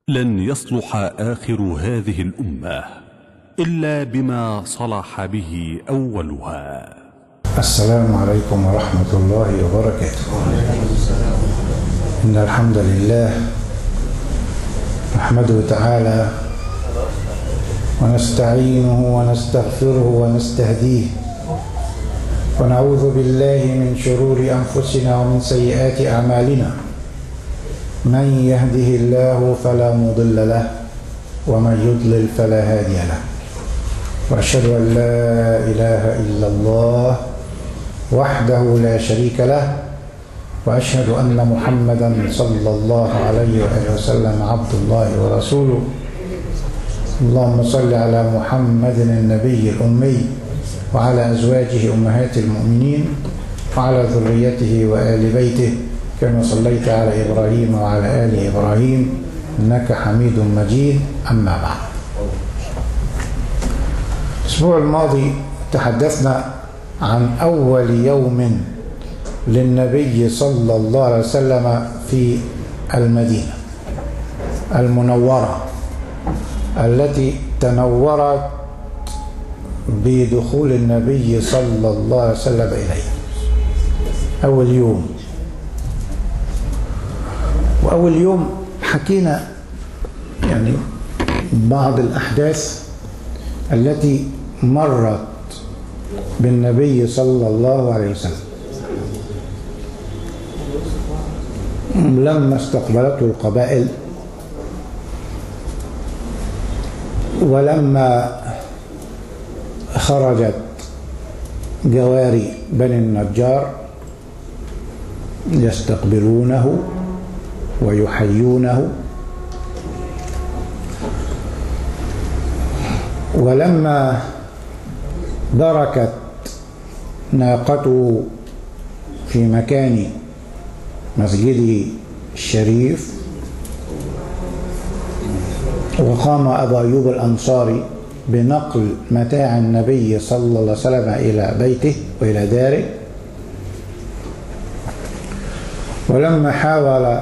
لن يصلح آخر هذه الأمة إلا بما صلح به أولها السلام عليكم ورحمة الله وبركاته إن الحمد لله نحمده تعالى ونستعينه ونستغفره ونستهديه ونعوذ بالله من شرور أنفسنا ومن سيئات أعمالنا من يهده الله فلا مضل له ومن يضلل فلا هادي له وأشهد أن لا إله إلا الله وحده لا شريك له وأشهد أن محمدا صلى الله عليه وآله وسلم عبد الله ورسوله اللهم صل على محمد النبي الأمي وعلى أزواجه أمهات المؤمنين وعلى ذريته وآل بيته كما صليت على إبراهيم وعلى آل إبراهيم إنك حميد مجيد أما بعد الأسبوع الماضي تحدثنا عن أول يوم للنبي صلى الله عليه وسلم في المدينة المنورة التي تنورت بدخول النبي صلى الله عليه وسلم إليها أول يوم وأول يوم حكينا يعني بعض الأحداث التي مرت بالنبي صلى الله عليه وسلم لما استقبلته القبائل ولما خرجت جواري بني النجار يستقبلونه ويحيونه ولما بركت ناقته في مكان مسجده الشريف وقام أبو أيوب الأنصاري بنقل متاع النبي صلى الله عليه وسلم إلى بيته وإلى داره ولما حاول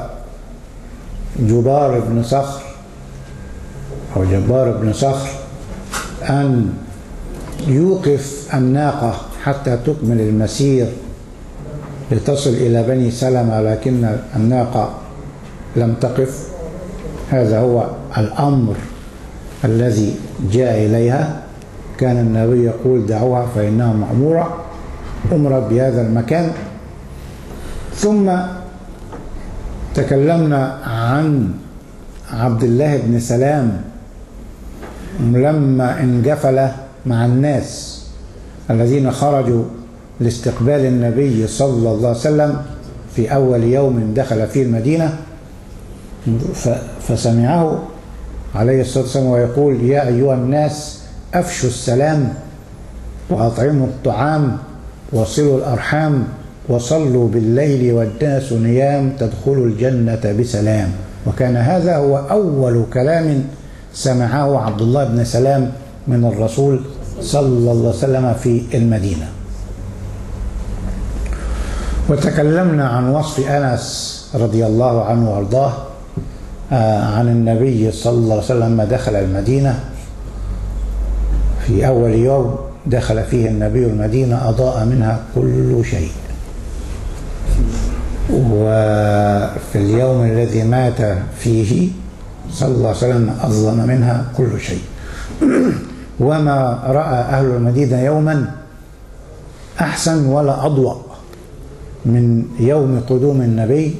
جبار بن صخر أو جبار بن صخر أن يوقف الناقة حتى تكمل المسير لتصل إلى بني سلمة لكن الناقة لم تقف هذا هو الأمر الذي جاء إليها كان النبي يقول دعوها فإنها مأمورة أمرت بهذا المكان ثم تكلمنا عن عبد الله بن سلام لما انجفل مع الناس الذين خرجوا لاستقبال النبي صلى الله عليه وسلم في أول يوم دخل فيه المدينة فسمعه عليه الصلاة والسلام ويقول يا أيها الناس أفشوا السلام وأطعموا الطعام وصلوا الأرحام وصلوا بالليل والناس نيام تدخلوا الجنة بسلام وكان هذا هو أول كلام سمعه عبد الله بن سلام من الرسول صلى الله عليه وسلم في المدينة وتكلمنا عن وصف أنس رضي الله عنه وارضاه عن النبي صلى الله عليه وسلم لما دخل المدينة في أول يوم دخل فيه النبي المدينة أضاء منها كل شيء وفي اليوم الذي مات فيه صلى الله عليه وسلم أظلم منها كل شيء وما رأى أهل المدينة يوما أحسن ولا أضوأ من يوم قدوم النبي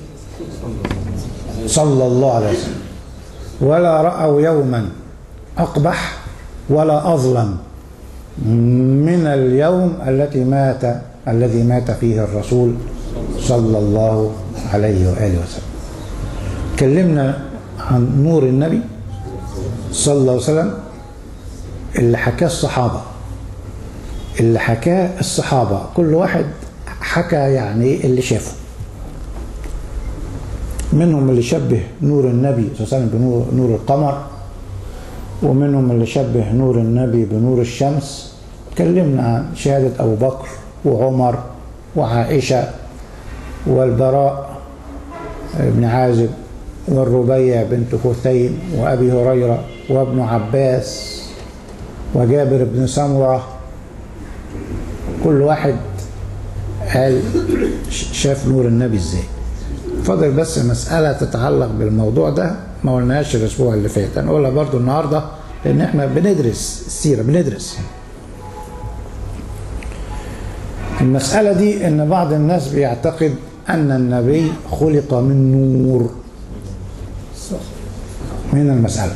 صلى الله عليه وسلم ولا رأوا يوما أقبح ولا أظلم من اليوم التي مات الذي مات فيه الرسول صلى الله عليه وآله وسلم تكلمنا عن نور النبي صلى الله عليه وسلم اللي حكاه الصحابة اللي حكاه الصحابة كل واحد حكى يعني اللي شافه منهم اللي شبه نور النبي صلى الله عليه وسلم بنور نور القمر ومنهم اللي شبه نور النبي بنور الشمس تكلمنا عن شهادة أبو بكر وعمر وعائشة والبراء بن عازب والربيع بنت خثيم وأبي هريرة وابن عباس وجابر بن سمرة كل واحد قال شاف نور النبي ازاي فاضل بس مسألة تتعلق بالموضوع ده ما قلناهاش الأسبوع اللي فات هنقولها برضو النهاردة لأن احنا بندرس السيرة بندرس المسألة دي إن بعض الناس بيعتقد أن النبي خلق من نور من المسألة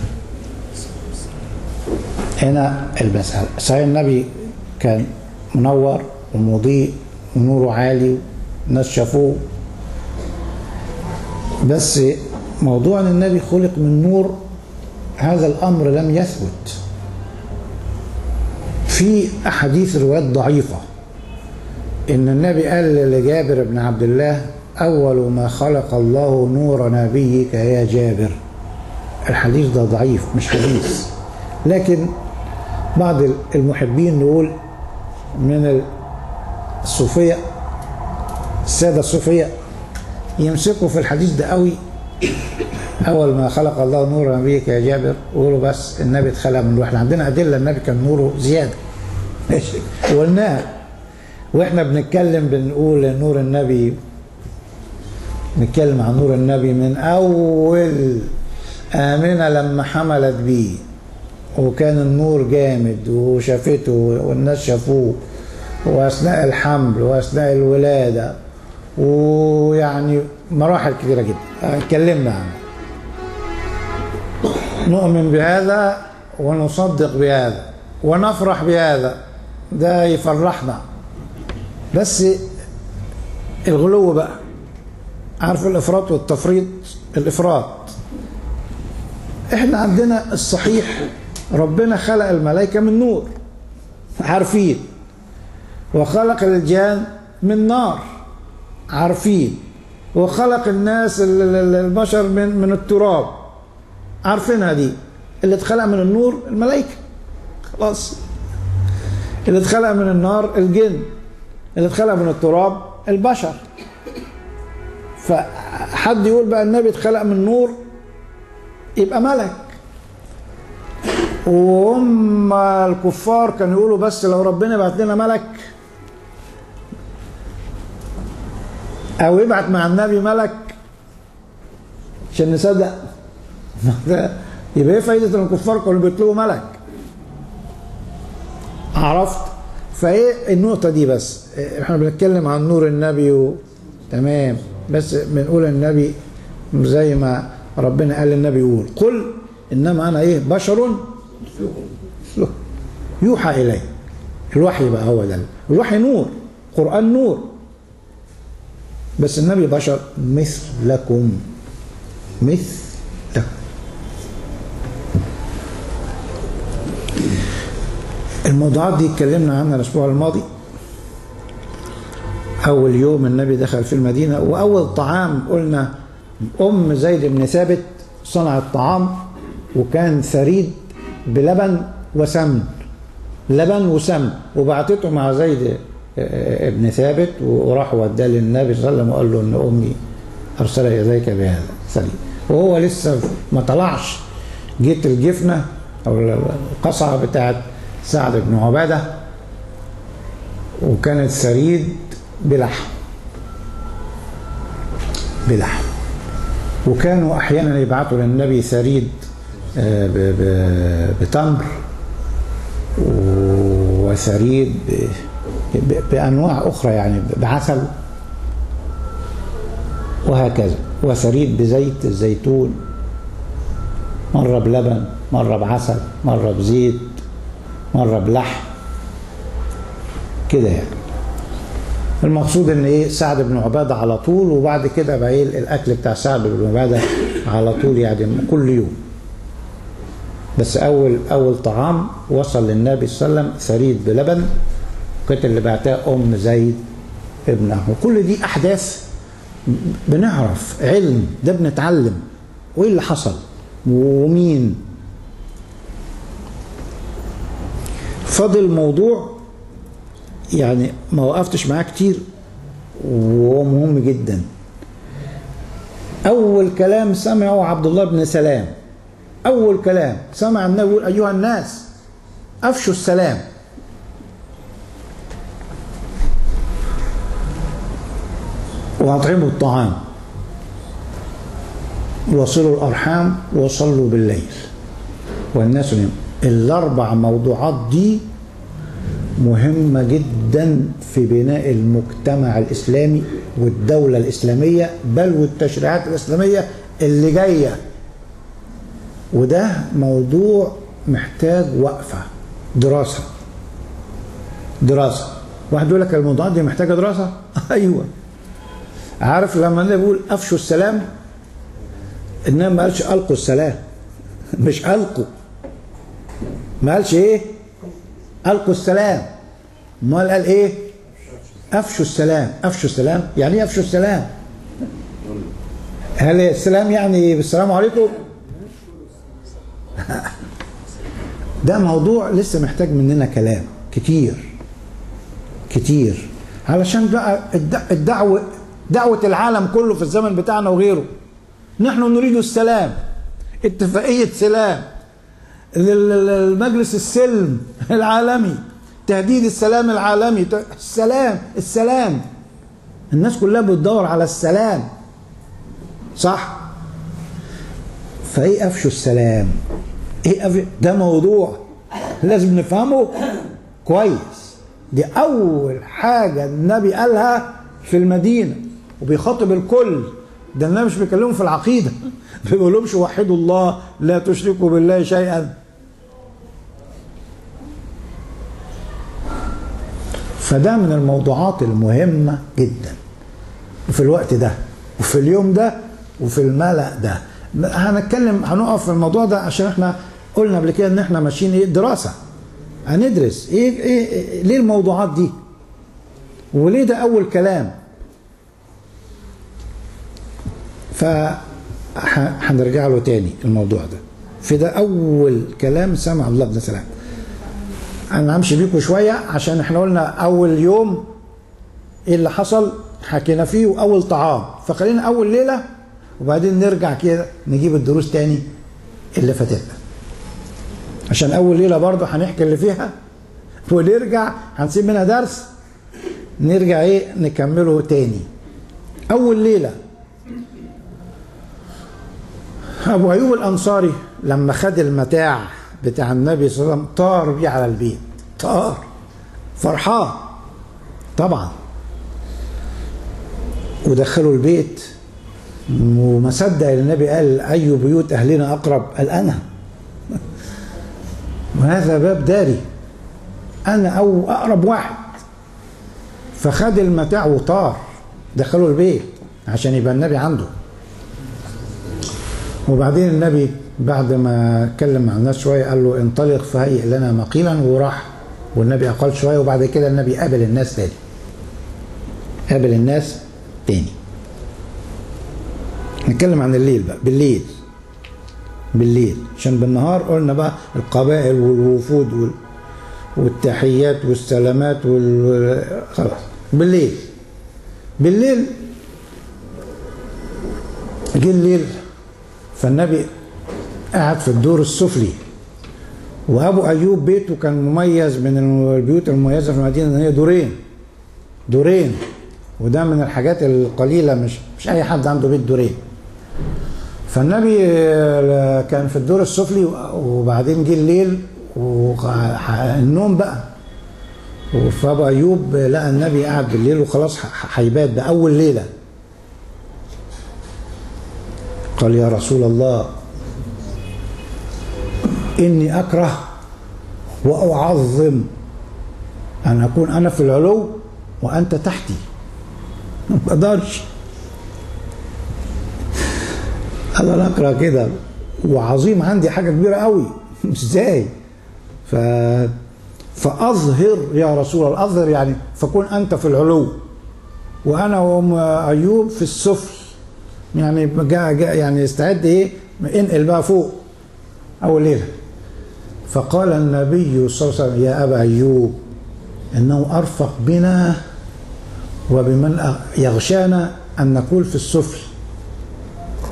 هنا المسألة صحيح النبي كان منور ومضيء ونوره عالي الناس شافوه بس موضوع ان النبي خلق من نور هذا الامر لم يثبت في احاديث روايات ضعيفه ان النبي قال لجابر بن عبد الله اول ما خلق الله نور نبيك يا جابر الحديث ده ضعيف مش حديث لكن بعض المحبين نقول من الصوفيه الساده الصوفيه يمسكوا في الحديث ده قوي اول ما خلق الله نور نبيك يا جابر يقولوا بس النبي اتخلق من نور احنا عندنا ادله النبي كان نوره زياده ماشي قلناها واحنا بنتكلم بنقول نور النبي نتكلم عن نور النبي من اول امنه لما حملت بيه وكان النور جامد وشافته والناس شافوه واثناء الحمل واثناء الولاده ويعني مراحل كثيره جدا اتكلمنا عنها نؤمن بهذا ونصدق بهذا ونفرح بهذا ده يفرحنا بس الغلو بقى عارف الافراط والتفريط الافراط احنا عندنا الصحيح ربنا خلق الملائكه من نور عارفين وخلق الجان من نار عارفين وخلق الناس البشر من من التراب عارفينها دي اللي اتخلق من النور الملائكه خلاص اللي اتخلق من النار الجن اللي اتخلق من التراب البشر فحد يقول بقى النبي اتخلق من نور يبقى ملك وهم الكفار كانوا يقولوا بس لو ربنا بعت لنا ملك او يبعت مع النبي ملك عشان نصدق يبقى ايه فايده ان الكفار كانوا بيطلبوا ملك عرفت فايه النقطه دي بس احنا بنتكلم عن نور النبي و... تمام بس بنقول النبي زي ما ربنا قال للنبي يقول قل انما انا ايه بشر يوحى الي الوحي بقى هو ده الوحي نور قران نور بس النبي بشر مثلكم مثلكم الموضوعات دي اتكلمنا عنها الاسبوع الماضي اول يوم النبي دخل في المدينه واول طعام قلنا ام زيد بن ثابت صنعت طعام وكان ثريد بلبن وسمن لبن وسمن وبعتته مع زيد ابن ثابت وراح وداه للنبي صلى الله عليه وسلم وقال له ان امي ارسل اليك بهذا ثريد وهو لسه ما طلعش جيت الجفنه او القصعه بتاعت سعد بن عباده وكانت ثريد بلحم بلحم وكانوا احيانا يبعثوا للنبي ثريد بتمر وثريد بانواع اخرى يعني بعسل وهكذا وثريد بزيت الزيتون مره بلبن مره بعسل مره بزيت مره بلحم كده يعني المقصود ان ايه سعد بن عباده على طول وبعد كده بقى ايه الاكل بتاع سعد بن عباده على طول يعني كل يوم بس اول اول طعام وصل للنبي صلى الله عليه وسلم ثريد بلبن كانت اللي بعتها ام زيد ابن احمد كل دي احداث بنعرف علم ده بنتعلم وايه اللي حصل ومين فاضل موضوع يعني ما وقفتش معاه كتير وهو مهم جدا أول كلام سمعه عبد الله بن سلام أول كلام سمع النبي يقول أيها الناس أفشوا السلام وأطعموا الطعام وصلوا الأرحام وصلوا بالليل والناس نيم الأربع موضوعات دي مهمة جدا في بناء المجتمع الإسلامي والدولة الإسلامية بل والتشريعات الإسلامية اللي جاية وده موضوع محتاج وقفة دراسة دراسة واحد يقول لك الموضوعات دي محتاجة دراسة أيوة عارف لما النبي بيقول أفشوا السلام إنما ما قالش ألقوا السلام مش ألقوا ما قالش إيه ألقوا السلام امال قال إيه أفشوا السلام أفشوا السلام يعني إيه أفشوا السلام هل السلام يعني بالسلام عليكم ده موضوع لسه محتاج مننا كلام كتير كتير علشان بقى الدعوة دعوة العالم كله في الزمن بتاعنا وغيره نحن نريد السلام اتفاقية سلام المجلس السلم العالمي تهديد السلام العالمي السلام السلام الناس كلها بتدور على السلام صح فايه افشوا السلام ايه أف... ده موضوع لازم نفهمه كويس دي اول حاجه النبي قالها في المدينه وبيخاطب الكل ده النبي مش بيكلمهم في العقيده ما بيقولهمش وحدوا الله لا تشركوا بالله شيئا فده من الموضوعات المهمه جدا وفي الوقت ده وفي اليوم ده وفي الملأ ده هنتكلم هنقف في الموضوع ده عشان احنا قلنا قبل كده ان احنا ماشيين ايه دراسه هندرس ايه, إيه, إيه ليه الموضوعات دي وليه ده اول كلام ف هنرجع له تاني الموضوع ده في ده اول كلام سمع الله بن سلام انا همشي بيكم شويه عشان احنا قلنا اول يوم ايه اللي حصل حكينا فيه واول طعام فخلينا اول ليله وبعدين نرجع كده نجيب الدروس تاني اللي فاتتنا عشان اول ليله برضه هنحكي اللي فيها ونرجع هنسيب منها درس نرجع ايه نكمله تاني اول ليله ابو ايوب الانصاري لما خد المتاع بتاع النبي صلى الله عليه وسلم طار بيه على البيت طار فرحان طبعا ودخلوا البيت وما صدق النبي قال اي بيوت اهلنا اقرب قال انا وهذا باب داري انا او اقرب واحد فخد المتاع وطار دخلوا البيت عشان يبقى النبي عنده وبعدين النبي بعد ما اتكلم مع الناس شويه قال له انطلق فهيئ لنا مقيلا وراح والنبي اقل شويه وبعد كده النبي قابل الناس تاني قابل الناس تاني نتكلم عن الليل بقى بالليل بالليل عشان بالنهار قلنا بقى القبائل والوفود وال... والتحيات والسلامات وال خلاص بالليل بالليل جه الليل فالنبي قاعد في الدور السفلي وابو ايوب بيته كان مميز من البيوت المميزه في المدينه ان هي دورين دورين وده من الحاجات القليله مش مش اي حد عنده بيت دورين فالنبي كان في الدور السفلي وبعدين جه الليل والنوم بقى فابو ايوب لقى النبي قاعد بالليل وخلاص هيبات ده اول ليله قال يا رسول الله اني اكره واعظم ان اكون انا في العلو وانت تحتي ما بقدرش انا لا اكره كده وعظيم عندي حاجه كبيره قوي ازاي ف فاظهر يا رسول الله اظهر يعني فكن انت في العلو وانا وام ايوب في السفل يعني جاء جاء يعني استعد ايه انقل بقى فوق اول ليله فقال النبي صلى الله عليه وسلم يا ابا ايوب انه ارفق بنا وبمن يغشانا ان نقول في السفل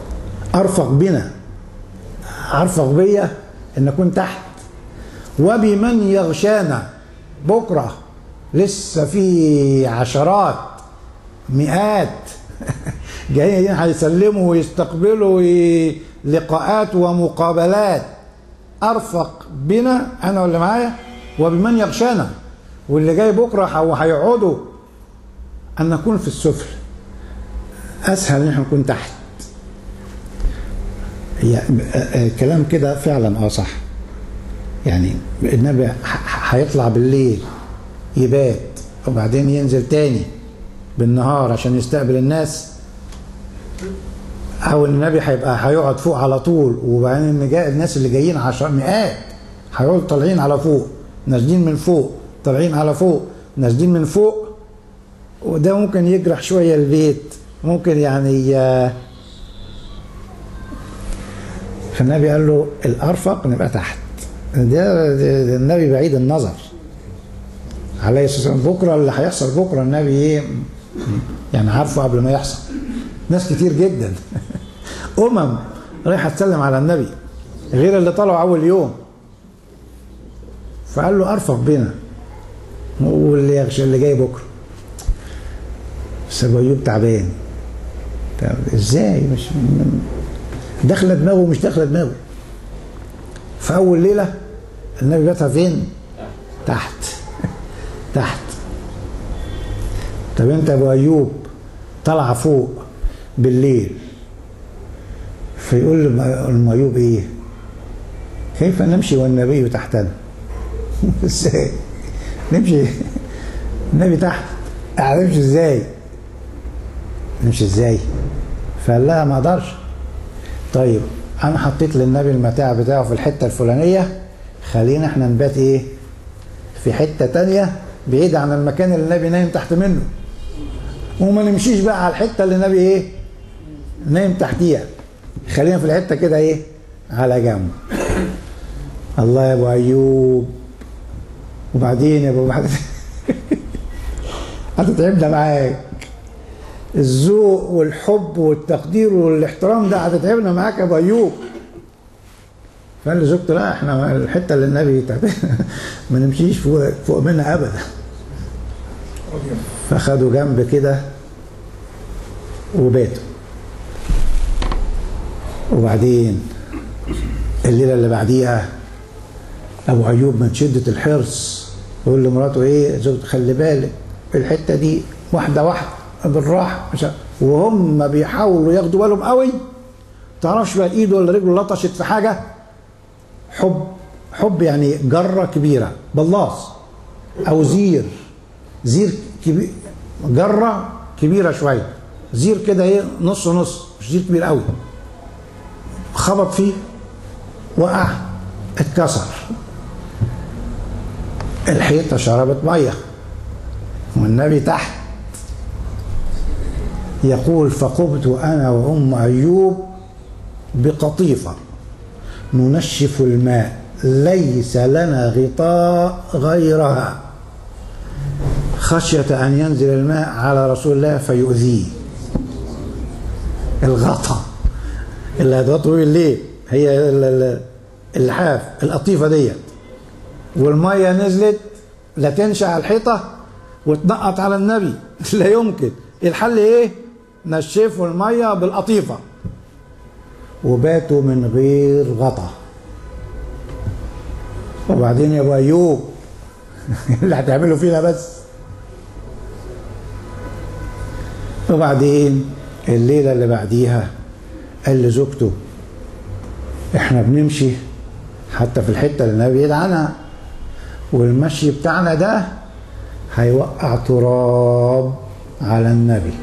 ارفق بنا ارفق بيا ان اكون تحت وبمن يغشانا بكره لسه في عشرات مئات جايين هيسلموا ويستقبلوا وي- لقاءات ومقابلات ارفق بنا انا واللي معايا وبمن يغشانا واللي جاي بكره او هيقعدوا ان نكون في السفل اسهل ان احنا نكون تحت هي آه، آه، كلام كده فعلا اه صح يعني النبي ح- ح- هيطلع بالليل يبات وبعدين ينزل تاني بالنهار عشان يستقبل الناس او النبي هيبقى هيقعد فوق على طول وبعدين إن جاء الناس اللي جايين عشر مئات هيقعدوا طالعين على فوق نازلين من فوق طالعين على فوق نازلين من فوق وده ممكن يجرح شويه البيت ممكن يعني آه، فالنبي قال له الارفق نبقى تحت ده, ده, ده النبي بعيد النظر عليه الصلاه والسلام بكره اللي هيحصل بكره النبي ايه يعني عارفه قبل ما يحصل ناس كتير جدا امم رايحه تسلم على النبي غير اللي طلعوا اول يوم فقال له ارفق بنا واللي يغشى اللي جاي بكره بس ابو ايوب تعبان طب ازاي مش داخله دماغه ومش داخله دماغه في اول ليله النبي باتها فين تحت تحت طب انت ابو ايوب طلع فوق بالليل فيقول لام ايوب ايه كيف نمشي والنبي تحتنا ازاي نمشي النبي تحت هنمشي ازاي نمشي ازاي فقال لها ما اقدرش طيب انا حطيت للنبي المتاع بتاعه في الحته الفلانيه خلينا احنا نبات ايه في حته تانية بعيد عن المكان اللي النبي نايم تحت منه وما نمشيش بقى على الحته اللي النبي ايه نايم تحتيها خلينا في الحته كده ايه على جنب الله يا ابو ايوب وبعدين يا ابو بعد هتتعبنا معاك الذوق والحب والتقدير والاحترام ده هتتعبنا معاك يا ابو ايوب فقال لزوجته لا احنا الحته اللي النبي تحت- ما نمشيش فوق, فوق منها ابدا فخدوا جنب كده وباتوا وبعدين الليله اللي بعديها ابو ايوب من شده الحرص يقول لمراته ايه زوجته خلي بالك الحته دي واحده واحده بالراحه مش ع- وهم بيحاولوا ياخدوا بالهم قوي تعرفش بقى ايده ولا رجله لطشت في حاجه حب حب يعني جره كبيره بلاص او زير زير كبير جره كبيره شويه زير كده ايه نص نص مش زير كبير قوي خبط فيه وقع اتكسر الحيطه شربت ميه والنبي تحت يقول فقمت انا وام ايوب بقطيفه ننشف الماء ليس لنا غطاء غيرها خشية أن ينزل الماء على رسول الله فيؤذيه الغطا اللي هتغطوا بيه الليل هي ال- ال- اللحاف القطيفة ديت والمية نزلت لا تنشأ على الحيطة وتنقط على النبي لا يمكن الحل ايه نشفوا المية بالقطيفة وباتوا من غير غطا وبعدين يا ابو ايوب اللي هتعملوا فينا بس وبعدين الليله اللي بعديها قال لزوجته احنا بنمشي حتى في الحته اللي النبي بعيد عنها والمشي بتاعنا ده هيوقع تراب على النبي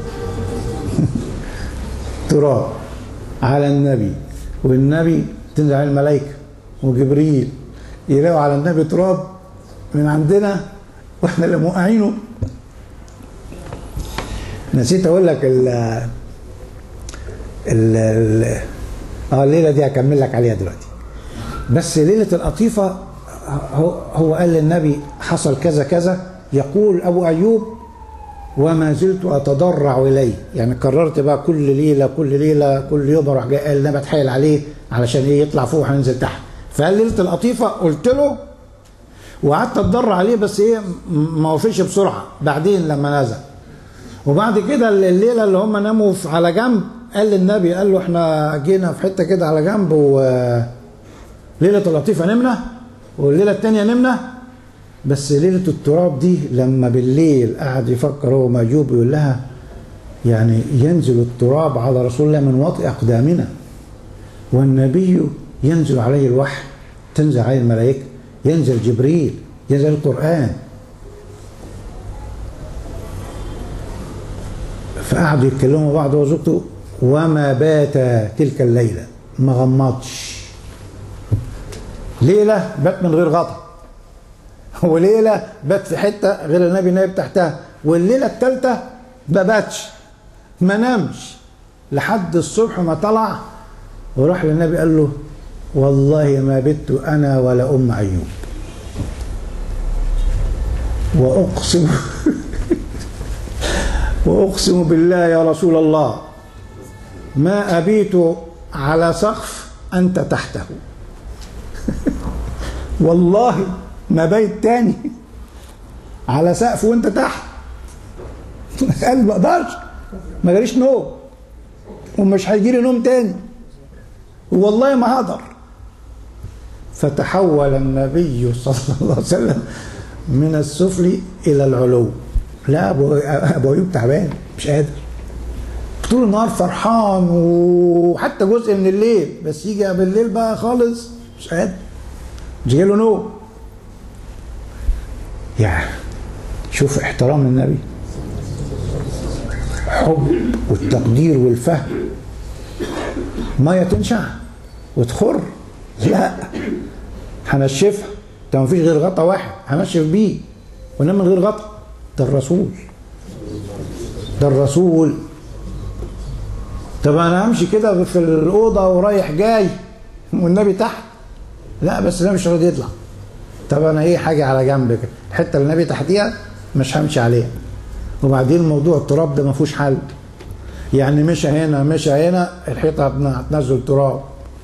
تراب على النبي والنبي تنزل عليه الملائكه وجبريل يلاقوا على النبي تراب من عندنا واحنا اللي موقعينه نسيت اقول لك ال ال ال- اه الليله دي هكمل لك عليها دلوقتي بس ليله القطيفه هو, هو قال للنبي حصل كذا كذا يقول ابو ايوب وما زلت اتضرع اليه يعني قررت بقى كل ليله كل ليله كل يوم اروح جاي قال انا بتحايل عليه علشان ايه يطلع فوق وهننزل تحت فقال ليله القطيفه قلت له وقعدت اتضرع عليه بس ايه ما وفيش بسرعه بعدين لما نزل وبعد كده الليله اللي هم ناموا على جنب قال للنبي قال له احنا جينا في حته كده على جنب و ليله اللطيفه نمنا والليله الثانيه نمنا بس ليله التراب دي لما بالليل قعد يفكر هو مأجوب يقول لها يعني ينزل التراب على رسول الله من وطئ اقدامنا والنبي ينزل عليه الوحي تنزل عليه الملائكه ينزل جبريل ينزل القران فقعدوا يتكلموا بعض وزوجته وما بات تلك الليله ما غمضش ليله بات من غير غطا وليله بات في حته غير النبي نايم تحتها والليله الثالثه ما باتش ما نامش لحد الصبح ما طلع وراح للنبي قال له والله ما بت انا ولا ام ايوب واقسم واقسم بالله يا رسول الله ما ابيت على سقف انت تحته والله ما بيت تاني على سقف وانت تحت قال ما اقدرش ما جاليش نوم ومش هيجي لي نوم تاني والله ما هقدر فتحول النبي صلى الله عليه وسلم من السفل الى العلو لا ابو ابو ايوب تعبان مش قادر طول النهار فرحان وحتى جزء من الليل بس يجي بالليل بقى خالص مش قادر مش جاي له نوم يعني شوف احترام النبي حب والتقدير والفهم ميه تنشع وتخر لا هنشفها ده مفيش غير غطا واحد هنشف بيه ونام من غير غطا ده الرسول ده الرسول طب انا همشي كده في الاوضه ورايح جاي والنبي تحت لا بس ده مش راضي يطلع طب انا ايه حاجه على جنب كده الحته اللي النبي تحتيها مش همشي عليها وبعدين موضوع التراب ده ما فيهوش حل يعني مشى هنا مشى هنا الحيطه هتنزل تراب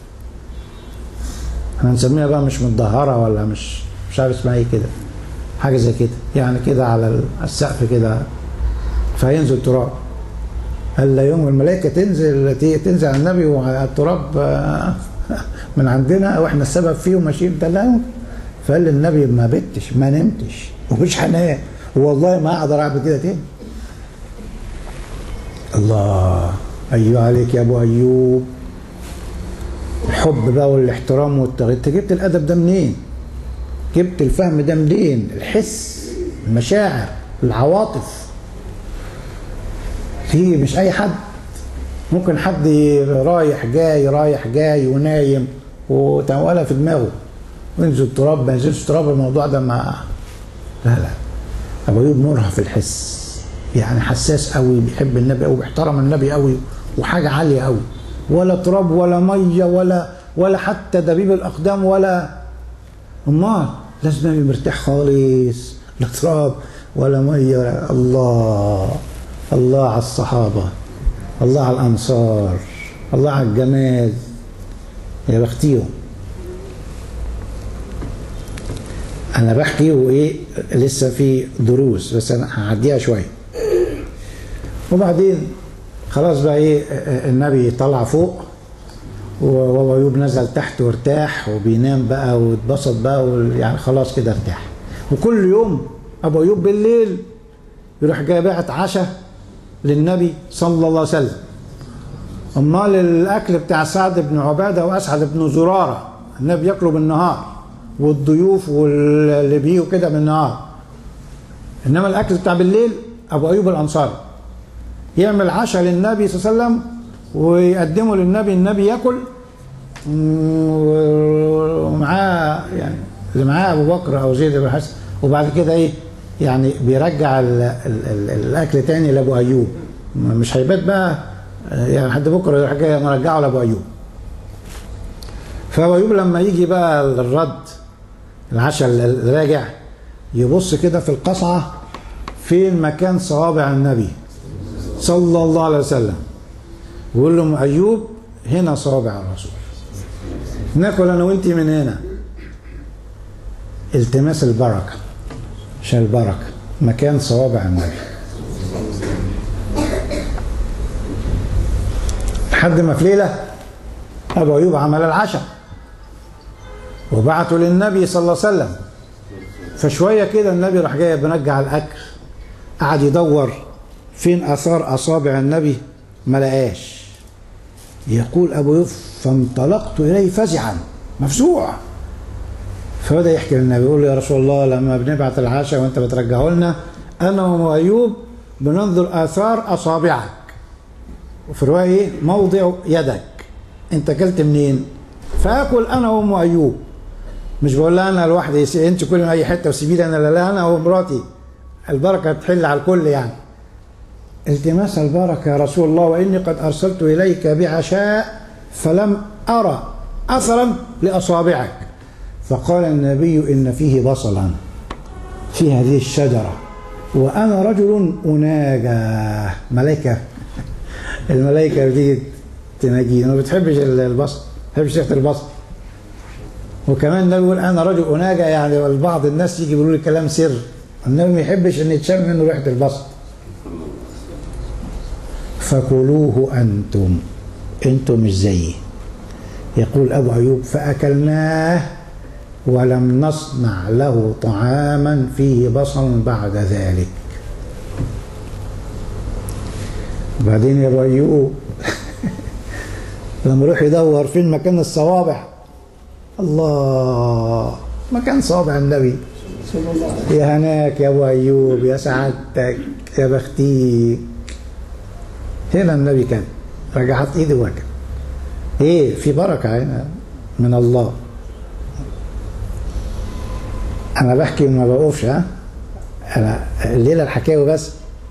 احنا هنسميها بقى مش متدهره ولا مش مش عارف اسمها ايه كده حاجه زي كده يعني كده على السقف كده فهينزل تراب قال لا يوم الملائكه تنزل تنزل على النبي وعلى التراب من عندنا واحنا السبب فيه وماشيين ده لا فقال للنبي ما بتش ما نمتش ومش هنام والله ما اقدر اعمل كده تاني الله ايوه عليك يا ابو ايوب الحب بقى والاحترام والتغيير انت جبت الادب ده منين جبت الفهم ده منين الحس المشاعر العواطف في مش اي حد ممكن حد رايح جاي رايح جاي ونايم ولا في دماغه وينزل تراب ما ينزلش تراب الموضوع ده ما لا لا ابو ايوب نورها في الحس يعني حساس قوي بيحب النبي قوي بيحترم النبي قوي وحاجه عاليه قوي ولا تراب ولا ميه ولا ولا حتى دبيب الاقدام ولا امال لازم يبقى مرتاح خالص لا تراب ولا ميه ولا الله الله على الصحابه الله على الانصار الله على الجمال يا بختيهم انا بحكي وايه لسه في دروس بس انا هعديها شويه وبعدين خلاص بقى ايه النبي طلع فوق وابو ايوب نزل تحت وارتاح وبينام بقى واتبسط بقى يعني خلاص كده ارتاح وكل يوم ابو ايوب بالليل يروح جاي باعت عشاء للنبي صلى الله عليه وسلم امال الاكل بتاع سعد بن عباده واسعد بن زراره النبي ياكلوا بالنهار والضيوف واللي بيجوا كده بالنهار انما الاكل بتاع بالليل ابو ايوب الانصاري يعمل عشاء للنبي صلى الله عليه وسلم ويقدمه للنبي النبي ياكل ومعاه يعني اللي معاه ابو بكر او زيد بن حسن وبعد كده ايه يعني بيرجع ال ال ال الاكل تاني لابو ايوب مش هيبات بقى يعني لحد بكره يروح جاي مرجعه لابو ايوب فابو ايوب لما يجي بقى الرد العشاء الراجع يبص كده في القصعه فين مكان صوابع النبي صلى الله عليه وسلم ويقول لهم أيوب هنا صوابع الرسول ناكل أنا وأنت من هنا التماس البركة عشان البركة مكان صوابع النبي لحد ما في ليلة أبو أيوب عمل العشاء وبعته للنبي صلى الله عليه وسلم فشوية كده النبي راح جاي بنجع الأكل قعد يدور فين أثار أصابع النبي ما لقاش يقول أبو أيوب فانطلقت إليه فزعا مفزوع فبدأ يحكي للنبي يقول له يا رسول الله لما بنبعت العشاء وانت بترجعه لنا انا وايوب بننظر اثار اصابعك وفي الروايه ايه موضع يدك انت اكلت منين فاكل انا وام ايوب مش بقول لها انا لوحدي انت كل من اي حته وسيبي لي انا لا لا انا ومراتي البركه تحل على الكل يعني التماس البركه يا رسول الله واني قد ارسلت اليك بعشاء فلم ارى اثرا لاصابعك فقال النبي إن فيه بصلا في هذه الشجرة وأنا رجل أناجى ملائكة الملائكة بتيجي تناجيني ما بتحبش البصل ما بتحبش ريحة البصل وكمان النبي يقول أنا رجل أناجى يعني بعض الناس يجي يقولوا لي كلام سر النبي ما يحبش إن يتشم منه ريحة البصل فكلوه أنتم أنتم مش زيي يقول أبو أيوب فأكلناه ولم نصنع له طعاما فيه بصل بعد ذلك بعدين يا أيوب لما يروح يدور فين مكان الصوابع الله مكان صوابع النبي يا هناك يا ابو ايوب يا سعادتك يا بختيك هنا النبي كان رجعت ايدي وكان ايه في بركه هنا من الله انا بحكي وما بقفش ها انا الليله الحكاوي بس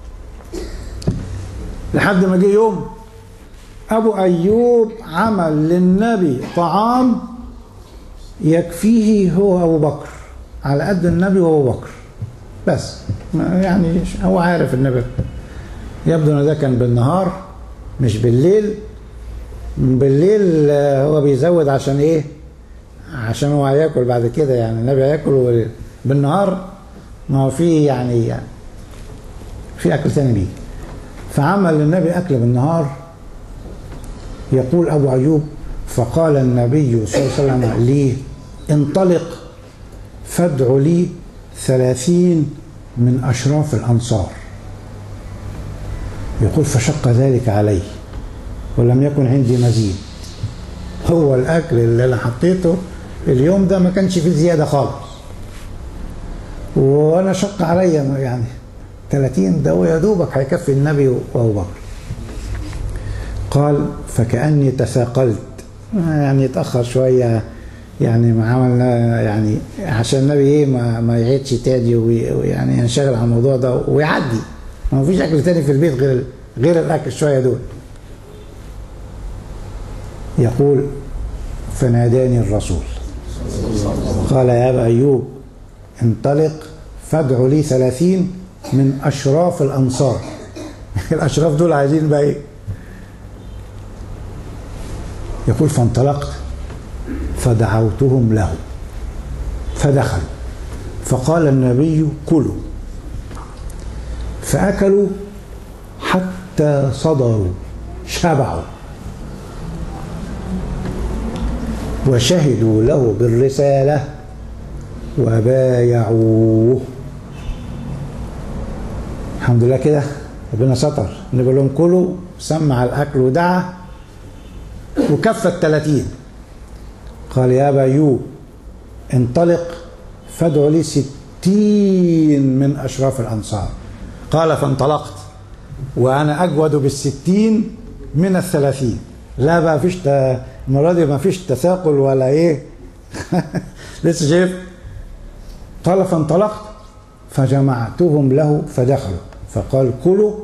لحد ما جه يوم ابو ايوب عمل للنبي طعام يكفيه هو ابو بكر على قد النبي وابو بكر بس يعني هو عارف النبي يبدو ان ده كان بالنهار مش بالليل بالليل هو بيزود عشان ايه عشان هو هياكل بعد كده يعني النبي هياكل بالنهار ما هو في يعني, يعني في اكل ثاني بيه فعمل للنبي اكل بالنهار يقول ابو ايوب فقال النبي صلى الله عليه وسلم لي انطلق فادع لي ثلاثين من اشراف الانصار يقول فشق ذلك علي ولم يكن عندي مزيد هو الاكل اللي انا حطيته اليوم ده ما كانش فيه زياده خالص وانا شق عليا يعني 30 ده يا دوبك هيكفي النبي وابو بكر قال فكاني تثاقلت يعني اتاخر شويه يعني ما عملنا يعني عشان النبي ايه ما, ما يعيدش تاني ويعني ينشغل عن الموضوع ده ويعدي ما فيش اكل تاني في البيت غير غير الاكل شويه دول يقول فناداني الرسول قال يا أبا أيوب انطلق فادع لي ثلاثين من أشراف الأنصار الأشراف دول عايزين بقى إيه يقول فانطلقت فدعوتهم له فدخلوا فقال النبي كلوا فأكلوا حتى صدروا شبعوا وشهدوا له بالرسالة وبايعوه الحمد لله كده ربنا ستر نقول لهم كلوا سمع الأكل ودعا وكفى الثلاثين قال يا أبا أيوب انطلق فادع لي ستين من أشراف الأنصار قال فانطلقت وأنا أجود بالستين من الثلاثين لا بقى فيش المرة دي ما فيش تثاقل ولا ايه لسه شايف قال فانطلقت فجمعتهم له فدخلوا فقال كلوا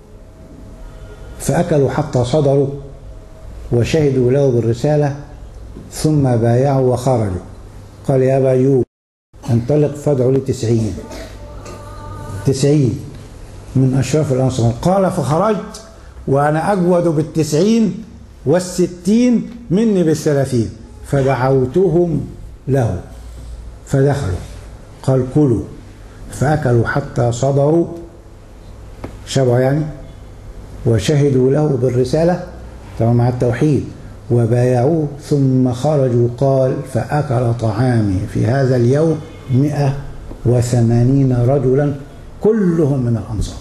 فأكلوا حتى صدروا وشهدوا له بالرسالة ثم بايعوا وخرجوا قال يا أبا أيوب انطلق فادعوا لي تسعين تسعين من أشراف الأنصار قال فخرجت وأنا أجود بالتسعين والستين مني بالثلاثين فدعوتهم له فدخلوا قال كلوا فأكلوا حتى صدروا شبعوا يعني وشهدوا له بالرسالة طبعا مع التوحيد وبايعوه ثم خرجوا قال فأكل طعامي في هذا اليوم مئة وثمانين رجلا كلهم من الأنصار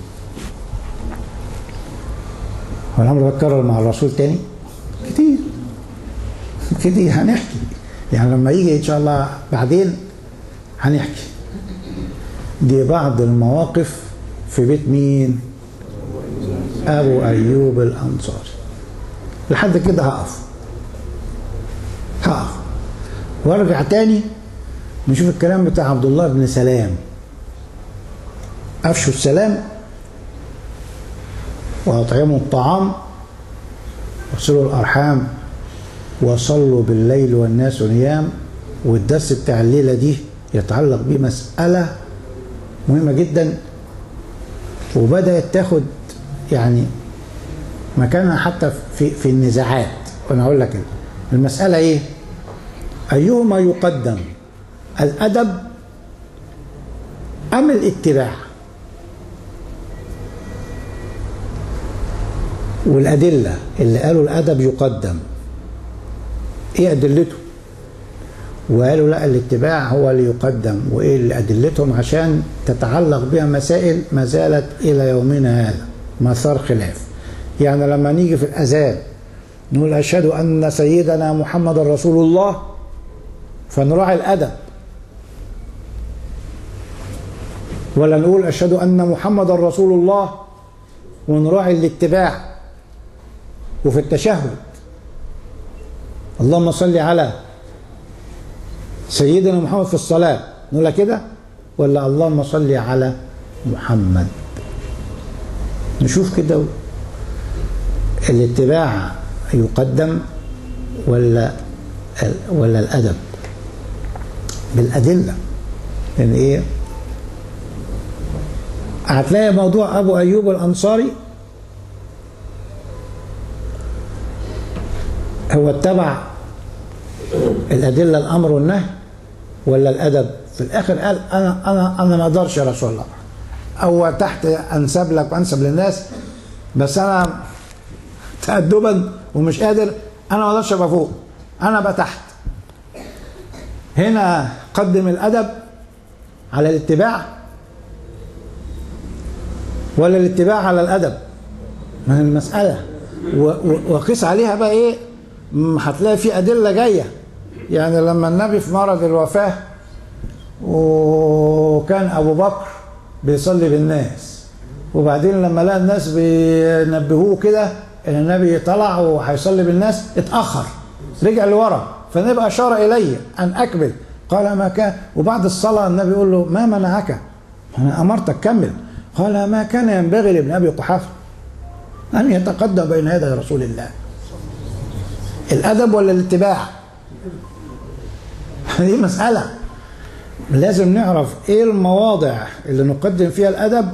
والأمر بتكرر مع الرسول تاني كتير كتير هنحكي يعني لما يجي إن شاء الله بعدين هنحكي دي بعض المواقف في بيت مين أبو أيوب الأنصاري لحد كده هقف هقف وارجع تاني نشوف الكلام بتاع عبد الله بن سلام أفشوا السلام وأطعموا الطعام وصلوا الأرحام وصلوا بالليل والناس نيام والدرس بتاع الليلة دي يتعلق بمسألة مهمة جدا وبدأت تاخد يعني مكانها حتى في في النزاعات وانا اقول لك المساله ايه ايهما يقدم الادب ام الاتباع والادله اللي قالوا الادب يقدم ايه ادلته وقالوا لا الاتباع هو اللي يقدم وايه اللي ادلتهم عشان تتعلق بها مسائل ما زالت الى يومنا هذا مثار خلاف يعني لما نيجي في الأذان نقول أشهد أن سيدنا محمد رسول الله فنراعي الأدب ولا نقول أشهد أن محمد رسول الله ونراعي الاتباع وفي التشهد اللهم صل على سيدنا محمد في الصلاة نقول كده ولا اللهم صل على محمد نشوف كده الاتباع يقدم ولا ولا الادب بالادله يعني ايه هتلاقي موضوع ابو ايوب الانصاري هو اتبع الادله الامر والنهي ولا الادب في الاخر قال انا انا انا ما اقدرش يا رسول الله او تحت انسب لك وانسب للناس بس انا تأدبا ومش قادر انا ما اقدرش ابقى فوق انا ابقى تحت هنا قدم الادب على الاتباع ولا الاتباع على الادب ما المساله وقيس عليها بقى ايه هتلاقي في ادله جايه يعني لما النبي في مرض الوفاه وكان ابو بكر بيصلي بالناس وبعدين لما لقى الناس بينبهوه كده ان النبي طلع وهيصلي بالناس اتاخر رجع لورا فالنبي اشار الي ان اكمل قال ما كان وبعد الصلاه النبي يقول له ما منعك انا امرتك كمل قال ما كان ينبغي لابن ابي قحافه ان يتقدم بين يدي رسول الله الادب ولا الاتباع دي مساله لازم نعرف ايه المواضع اللي نقدم فيها الادب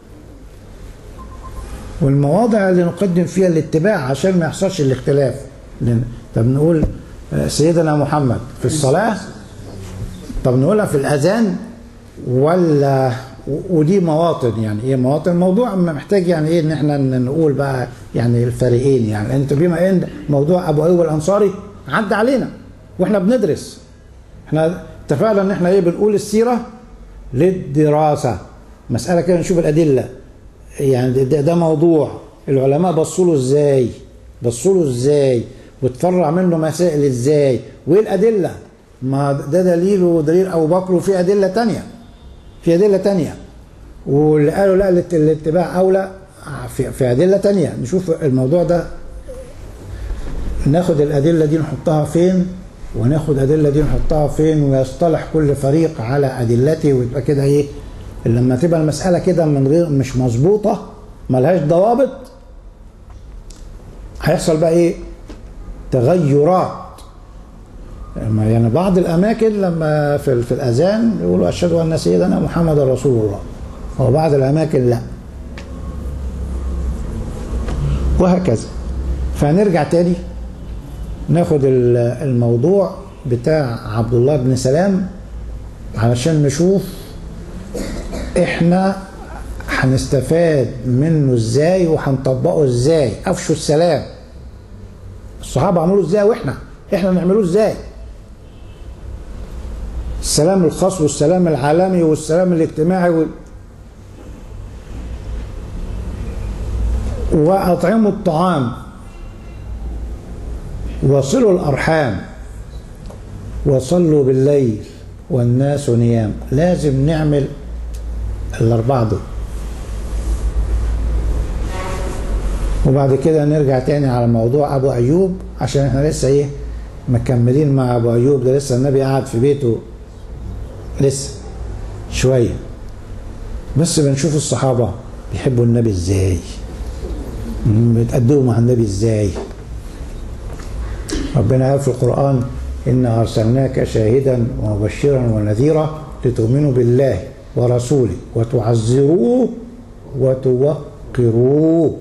والمواضع اللي نقدم فيها الاتباع عشان ما يحصلش الاختلاف طب نقول سيدنا محمد في الصلاة طب نقولها في الأذان ولا ودي مواطن يعني ايه مواطن موضوع محتاج يعني ايه ان احنا نقول بقى يعني الفريقين يعني انت بما ان موضوع ابو ايوب الانصاري عدى علينا واحنا بندرس احنا اتفقنا ان احنا ايه بنقول السيره للدراسه مساله كده نشوف الادله يعني ده, ده موضوع العلماء بصوا له ازاي بصوا له ازاي وتفرع منه مسائل ازاي وايه الادله ما ده دليل ودليل ابو بكر وفي ادله تانية في ادله تانية واللي قالوا لا الاتباع اولى في, في ادله تانية نشوف الموضوع ده ناخد الادله دي نحطها فين وناخد ادله دي نحطها فين ويصطلح كل فريق على ادلته ويبقى كده ايه لما تبقى المساله كده من غير مش مظبوطه ملهاش ضوابط هيحصل بقى ايه تغيرات يعني بعض الاماكن لما في, في الاذان يقولوا اشهد ان سيدنا محمد رسول الله وبعض الاماكن لا وهكذا فهنرجع تاني ناخد الموضوع بتاع عبد الله بن سلام علشان نشوف احنا هنستفاد منه ازاي وهنطبقه ازاي افشوا السلام الصحابه عملوه ازاي واحنا احنا نعملوه ازاي السلام الخاص والسلام العالمي والسلام الاجتماعي وال... واطعموا الطعام وصلوا الارحام وصلوا بالليل والناس نيام لازم نعمل الاربعه دول وبعد كده نرجع تاني على موضوع ابو ايوب عشان احنا لسه ايه مكملين مع ابو ايوب ده لسه النبي قاعد في بيته لسه شويه بس بنشوف الصحابه بيحبوا النبي ازاي بيتقدموا مع النبي ازاي ربنا قال في القران انا ارسلناك شاهدا ومبشرا ونذيرا لتؤمنوا بالله ورسوله وتعزروه وتوقروه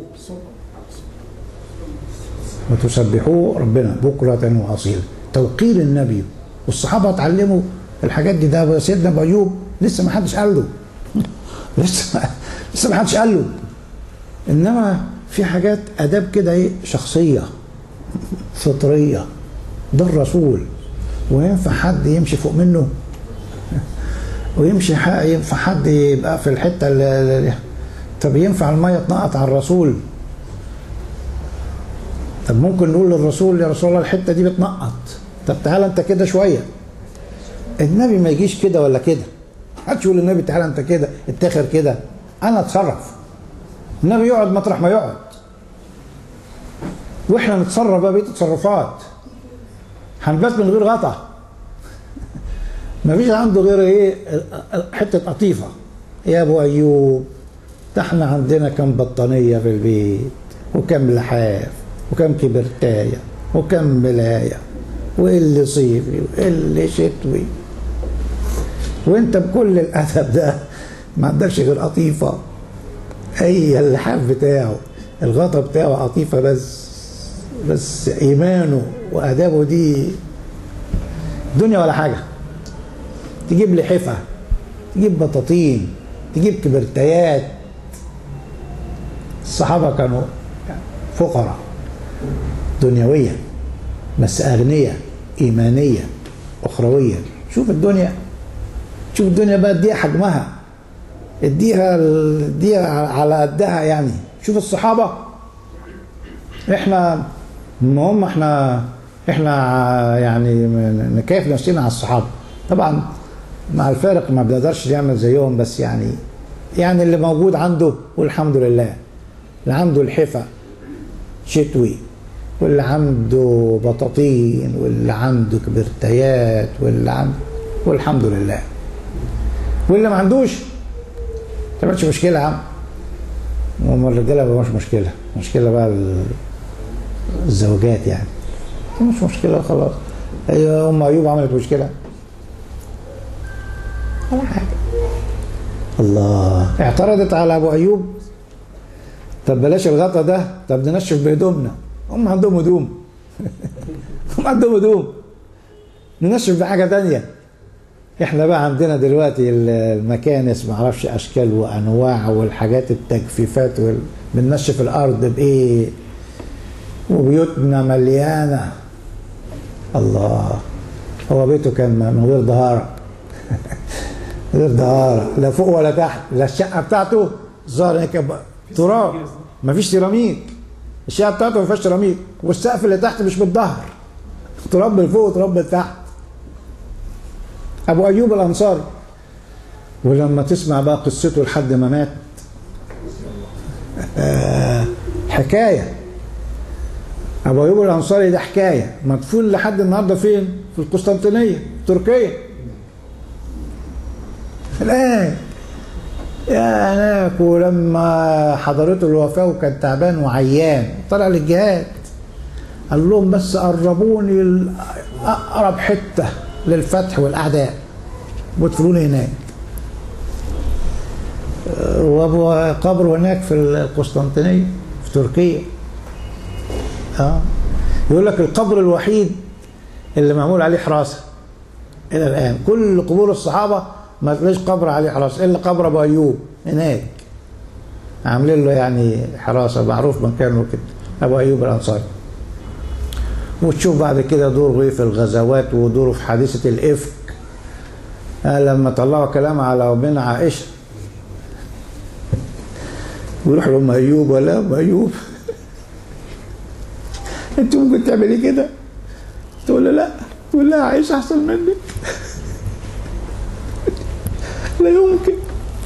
وتسبحوه ربنا بكرة وأصيلا توقير النبي والصحابة اتعلموا الحاجات دي ده سيدنا أبو أيوب لسه ما حدش قال له لسه ما لسه ما حدش قال له إنما في حاجات آداب كده إيه شخصية فطرية ده الرسول وينفع حد يمشي فوق منه ويمشي ينفع حد يبقى في الحتة اللي طب ينفع المية تنقط على الرسول طب ممكن نقول للرسول يا رسول الله الحته دي بتنقط طب تعالى انت كده شويه النبي ما يجيش كده ولا كده محدش يقول للنبي تعالى انت كده اتاخر كده انا اتصرف النبي يقعد مطرح ما يقعد واحنا نتصرف بقى بقيه التصرفات هنبات من غير غطا ما فيش عنده غير ايه حته قطيفه يا ابو ايوب ده احنا عندنا كم بطانيه في البيت وكم لحاف وكم كبرتاية وكم ملاية واللي صيفي واللي شتوي وانت بكل الادب ده ما عندكش غير قطيفة هي اللحاف بتاعه الغطا بتاعه قطيفة بس بس ايمانه وادابه دي دنيا ولا حاجة تجيب لحفة تجيب بطاطين تجيب كبرتايات الصحابة كانوا فقراء دنيوية بس أغنية إيمانية أخروية شوف الدنيا شوف الدنيا بقى اديها حجمها اديها اديها على قدها يعني شوف الصحابة احنا ما هم احنا احنا يعني نكيف نفسنا على الصحابة طبعا مع الفارق ما بنقدرش نعمل زيهم بس يعني يعني اللي موجود عنده والحمد لله اللي عنده الحفا شتوي واللي عنده بطاطين واللي عنده كبرتيات واللي عنده والحمد لله واللي ما عندوش ما تعملش مشكله يا عم هم الرجاله ما مش مشكله مشكله بقى الزوجات يعني مش مشكله خلاص هي ام ايوب عملت مشكله ولا حاجه الله اعترضت على ابو ايوب طب بلاش الغطا ده طب ننشف بهدومنا هم عندهم هدوم هم عندهم هدوم ننشف بحاجة تانية احنا بقى عندنا دلوقتي المكانس معرفش اشكال وانواع والحاجات التجفيفات وال... بننشف الارض بايه وبيوتنا مليانة الله هو بيته كان من غير دهارة من غير دهارة لا فوق ولا تحت لا الشقة بتاعته ظهر هيك تراب مفيش سيراميك الشقه بتاعته ما فيهاش سيراميك والسقف اللي تحت مش متدهر تراب من فوق وتراب من تحت ابو ايوب الانصاري ولما تسمع بقى قصته لحد ما مات آه حكايه ابو ايوب الانصاري ده حكايه مدفون لحد النهارده فين؟ في القسطنطينيه في تركيا الان يا هناك ولما حضرته الوفاة وكان تعبان وعيان طلع للجهاد قال لهم بس قربوني أقرب حتة للفتح والأعداء وادفنوني هناك وابو قبره هناك في القسطنطينية في تركيا اه يقول لك القبر الوحيد اللي معمول عليه حراسه الى الان كل قبور الصحابه ما تلاقيش قبر عليه حراسه الا قبر ابو ايوب هناك عاملين له يعني حراسه معروف مكانه كده ابو ايوب الانصاري وتشوف بعد كده دوره في الغزوات ودوره في حادثه الافك آه لما طلعوا كلام على ابن عائشه ويروح لام ايوب ولا ام ايوب انت ممكن تعملي كده تقول له لا تقول لها عائشه احسن منك لا يمكن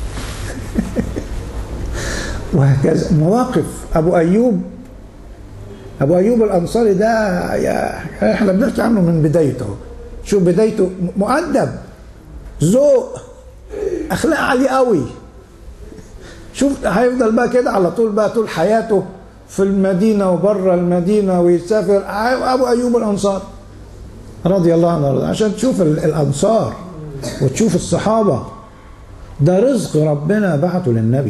وهكذا مواقف ابو ايوب ابو ايوب الانصاري ده يا احنا بنحكي عنه من بدايته شوف بدايته مؤدب ذوق اخلاق عاليه قوي شوف هيفضل بقى كده على طول بقى طول حياته في المدينه وبره المدينه ويسافر ابو ايوب الانصار رضي الله عنه عشان تشوف الانصار وتشوف الصحابه ده رزق ربنا بعته للنبي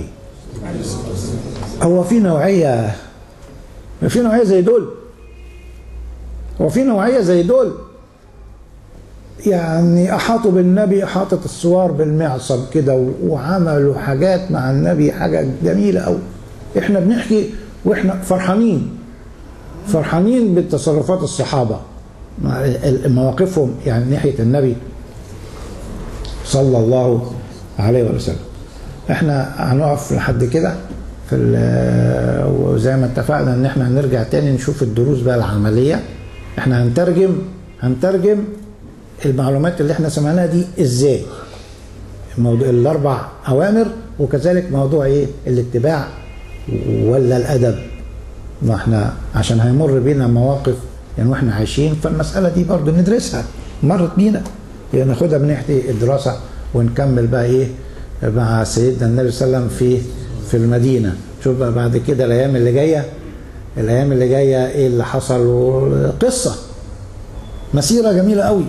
هو في نوعيه في نوعيه زي دول هو في نوعيه زي دول يعني احاطوا بالنبي احاطه السوار بالمعصم كده وعملوا حاجات مع النبي حاجه جميله قوي احنا بنحكي واحنا فرحانين فرحانين بالتصرفات الصحابه مواقفهم يعني ناحيه النبي صلى الله عليه وسلم احنا هنقف لحد كده في وزي ما اتفقنا ان احنا هنرجع تاني نشوف الدروس بقى العمليه احنا هنترجم هنترجم المعلومات اللي احنا سمعناها دي ازاي موضوع الاربع اوامر وكذلك موضوع ايه الاتباع ولا الادب ما احنا عشان هيمر بينا مواقف يعني واحنا عايشين فالمساله دي برضو ندرسها مرت بينا يعني ناخدها من ناحيه الدراسه ونكمل بقى ايه مع سيدنا النبي صلى الله عليه وسلم في في المدينه شوف بقى بعد كده الايام اللي جايه الايام اللي جايه ايه اللي حصل قصه مسيره جميله قوي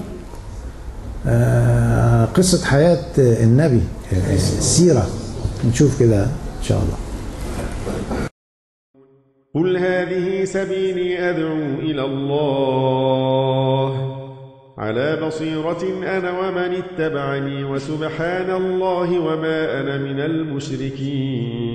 آه قصه حياه النبي السيره نشوف كده ان شاء الله قل هذه سبيلي ادعو الى الله على بصيرة أنا ومن اتبعني وسبحان الله وما أنا من المشركين